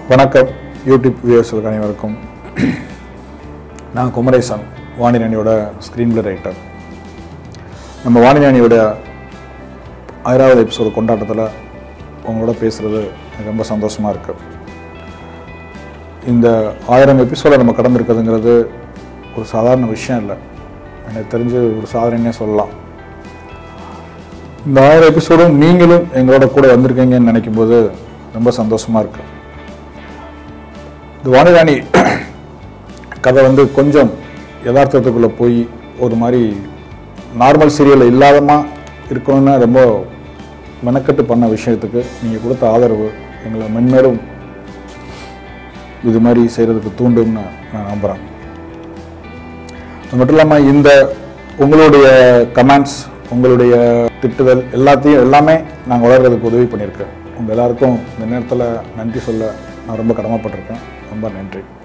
வணக்கம் யூடியூப் வியூவர்ஸ்களுக்கு அனைவருக்கும் நான் குமரேசன் வாணிராணியோட ஸ்க்ரீன் பிளே ரைட்டர் நம்ம வாணிராணியோட ஆயிராவது எபிசோடு கொண்டாட்டத்தில் உங்களோட பேசுகிறது எனக்கு ரொம்ப சந்தோஷமாக இருக்குது இந்த ஆயிரம் எபிசோடை நம்ம கடந்திருக்கிறதுங்கிறது ஒரு சாதாரண விஷயம் இல்லை எனக்கு தெரிஞ்சு ஒரு சாதனைன்னே சொல்லலாம் இந்த ஆயிரம் எபிசோடும் நீங்களும் எங்களோட கூட வந்திருக்கீங்கன்னு நினைக்கும் போது ரொம்ப சந்தோஷமாக இருக்கு இந்த வாணிராணி கதை வந்து கொஞ்சம் யதார்த்தத்துக்குள்ளே போய் ஒரு மாதிரி நார்மல் சீரியல் இல்லாதமா இருக்கணும்னு ரொம்ப மெனக்கட்டு பண்ண விஷயத்துக்கு நீங்கள் கொடுத்த ஆதரவு எங்களை மென்மேலும் இது மாதிரி செய்கிறதுக்கு தூண்டும்னு நான் நம்புகிறேன் அது மட்டும் இல்லாமல் இந்த உங்களுடைய கமெண்ட்ஸ் உங்களுடைய திட்டுதல் எல்லாத்தையும் எல்லாமே நாங்கள் வளர்கிறதுக்கு உதவி பண்ணியிருக்கேன் உங்கள் எல்லாருக்கும் இந்த நேரத்தில் நன்றி சொல்ல நான் ரொம்ப கடமைப்பட்டிருக்கேன் ரொம்ப நன்றி